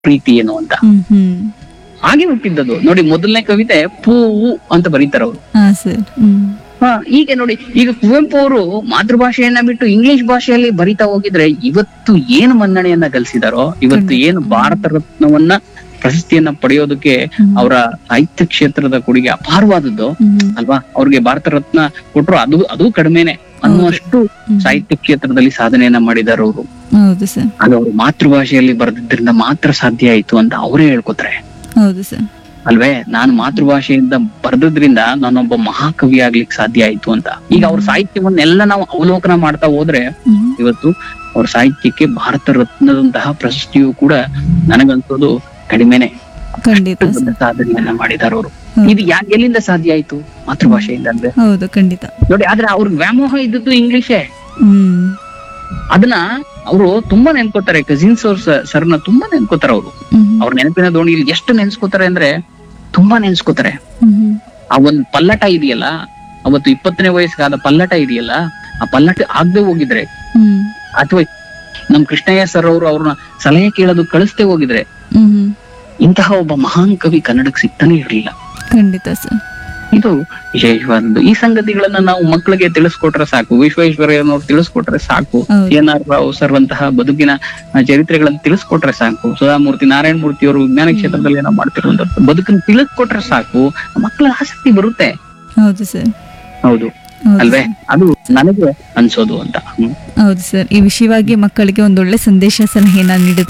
ಪ್ರೀತಿ ಏನು ಅಂತ ಹ್ಮ್ ಹ್ಮ್ ಹಾಗೆ ಹುಟ್ಟಿದ್ದದು ನೋಡಿ ಮೊದಲನೇ ಕವಿತೆ ಪೂವು ಅಂತ ಬರೀತಾರ ಅವರು ಹಾ ಸರ್ ಹ್ಮ್ ಹಾ ಈಗ ನೋಡಿ ಈಗ ಕುವೆಂಪು ಅವರು ಮಾತೃಭಾಷೆಯನ್ನ ಬಿಟ್ಟು ಇಂಗ್ಲಿಷ್ ಭಾಷೆಯಲ್ಲಿ ಬರಿತಾ ಹೋಗಿದ್ರೆ ಇವತ್ತು ಏನು ಮನ್ನಣೆಯನ್ನ ಗಳಿಸಿದಾರೋ ಇವತ್ತು ಏನು ಭಾರತ ರತ್ನವನ್ನ ಪ್ರಶಸ್ತಿಯನ್ನ ಪಡೆಯೋದಕ್ಕೆ ಹ್ಮ್. ಅವರ ಸಾಹಿತ್ಯ ಕ್ಷೇತ್ರದ ಕೊಡುಗೆ ಅಪಾರವಾದದ್ದು ಹ್ಮ್ ಅಲ್ವಾ ಅವ್ರಿಗೆ ಭಾರತ ರತ್ನ ಕೊಟ್ರು ಅದು ಅದು ಕಡಿಮೆನೆ ಅನ್ನುವಷ್ಟು ಹ್ಮ್. ಸಾಹಿತ್ಯ ಕ್ಷೇತ್ರದಲ್ಲಿ ಸಾಧನೆಯನ್ನ ಮಾಡಿದಾರೆ ಅವರು ಹೌದು ಸರ್ ಅದು ಅವರು ಮಾತೃಭಾಷೆಯಲ್ಲಿ ಬರೆದಿದ್ರಿಂದ ಮಾತ್ರ ಸಾಧ್ಯ ಆಯ್ತು ಅಂತ ಅವರೇ ಹೇಳ್ಕೊತಾರೆ ಹೌದು ಸರ್ ಅಲ್ವೇ ನಾನು ಮಾತೃಭಾಷೆಯಿಂದ ಬರೆದ್ರಿಂದ ನಾನೊಬ್ಬ ಮಹಾಕವಿ ಆಗ್ಲಿಕ್ಕೆ ಸಾಧ್ಯ ಆಯ್ತು ಅಂತ ಈಗ ಅವ್ರ ಸಾಹಿತ್ಯವನ್ನೆಲ್ಲ ನಾವು ಅವಲೋಕನ ಮಾಡ್ತಾ ಹೋದ್ರೆ ಹ್ಮ್ ಇವತ್ತು ಅವ್ರ ಸಾಹಿತ್ಯಕ್ಕೆ ಭಾರತ ರತ್ನದಂತಹ ಪ್ರಶಸ್ತಿಯು ಕೂಡ ನನಗನ್ಸೋದು ಕಡಿಮೆನೆ ಖಂಡಿತ ಅಷ್ಟು ದೊಡ್ಡ ಸರ್ ಸಾಧನೆಯನ್ನ ಮಾಡಿದಾರೆ ಅವರು ಹೌದು. ಇದು ಯಾ ಎಲ್ಲಿಂದ ಸಾಧ್ಯ ಆಯ್ತು ಮಾತೃಭಾಷೆಯಿಂದ ಅಂದ್ರೆ ಹೌದು ಖಂಡಿತ ನೋಡಿ ಆದ್ರೆ ಅವ್ರಿಗೆ ವ್ಯಾಮೋಹ ಇದ್ದದ್ದು ಇಂಗ್ಲಿಷೇ ಹ್ಮ್ ಅದನ್ನ ಅವರು ತುಂಬಾ ನೆನ್ಕೋತಾರೆ ಕಸಿನ್ಸ್ ಅವ್ರ ಸರ್ನ ತುಂಬಾ ನೆನ್ಕೋತಾರೆ ಅವರು ಹ್ಮ್ ಅವ್ರ ನೆನಪಿನ ದೋಣಿಯಲ್ಲಿ ಎಷ್ಟು ನೆನ್ಸ್ಕೋತಾರೆ ಅಂದ್ರೆ ತುಂಬಾ ನೆನ್ಸ್ಕೋತಾರೆ ಹ್ಮ್ ಹ್ಮ್ ಆ ಒಂದ್ ಪಲ್ಲಟ ಇದೆಯಲ್ಲ ಅವತ್ತು ಇಪ್ಪತ್ತನೇ ವಯಸ್ಸಿಗಾದ ಪಲ್ಲಟ ಇದೆಯಲ್ಲ ಆ ಪಲ್ಲಟ ಆಗದೆ ಹೋಗಿದ್ರೆ ಹ್ಮ್ ಅಥವಾ ನಮ್ ಕೃಷ್ಣಯ್ಯ ಸರ್ ಅವರು ಅವ್ರನ್ನ ಸಲಹೆ ಕೇಳೋದು ಕಳಿಸ್ದೆ ಹೋಗಿದ್ರೆ ಹ್ಮ್ ಹ್ಮ್ ಇಂತಹ ಒಬ್ಬ ಮಹಾನ್ ಕವಿ ಕನ್ನಡಕ್ಕೆ ಸಿಗ್ತಾನೆ ಇರಲಿಲ್ಲ ಖಂಡಿತ ಸರ್ ಇದು ವಿಶೇಷವಾದದ್ದು ಈ ಸಂಗತಿಗಳನ್ನ ನಾವು ಮಕ್ಕಳಿಗೆ ತಿಳಿಸ್ಕೊಟ್ರೆ ಸಾಕು ವಿಶ್ವೇಶ್ವರಯ್ಯನವ್ರು ತಿಳಿಸ್ಕೊಟ್ರೆ ಸಾಕು ಹೌದು. ಎನ್ ಆರ್ ರಾವ್ ಸರ್ ಅಂತಹ ಬದುಕಿನ ಆ, ಚರಿತ್ರೆಗಳನ್ನ ತಿಳಿಸ್ಕೊಟ್ರೆ ಸಾಕು ಸುಧಾಮೂರ್ತಿ ನಾರಾಯಣ ಮೂರ್ತಿ ಅವರು ವಿಜ್ಞಾನ ಕ್ಷೇತ್ರದಲ್ಲಿ ಏನೋ ಮಾಡ್ತಿರುವಂತ ಬದುಕನ್ನ ತಿಳಿಸ್ಕೊಟ್ರೆ ಸಾಕು ಮಕ್ಕಳ ಆಸಕ್ತಿ ಬರುತ್ತೆ ಹೌದು ಸರ್ ಹೌದು ಹೌದು ಅಲ್ವೇ ಸರ್. ಅದು ನನಗೆ ಅನ್ಸೋದು ಅಂತ ಹ್ಮ್. ಹೌದು ಸರ್ ಈ ವಿಷಯವಾಗಿ ಮಕ್ಕಳಿಗೆ ಒಂದೊಳ್ಳೆ ಸಂದೇಶ ಸಲಹೆಯನ್ನ ನೀಡಿದ್ರೆ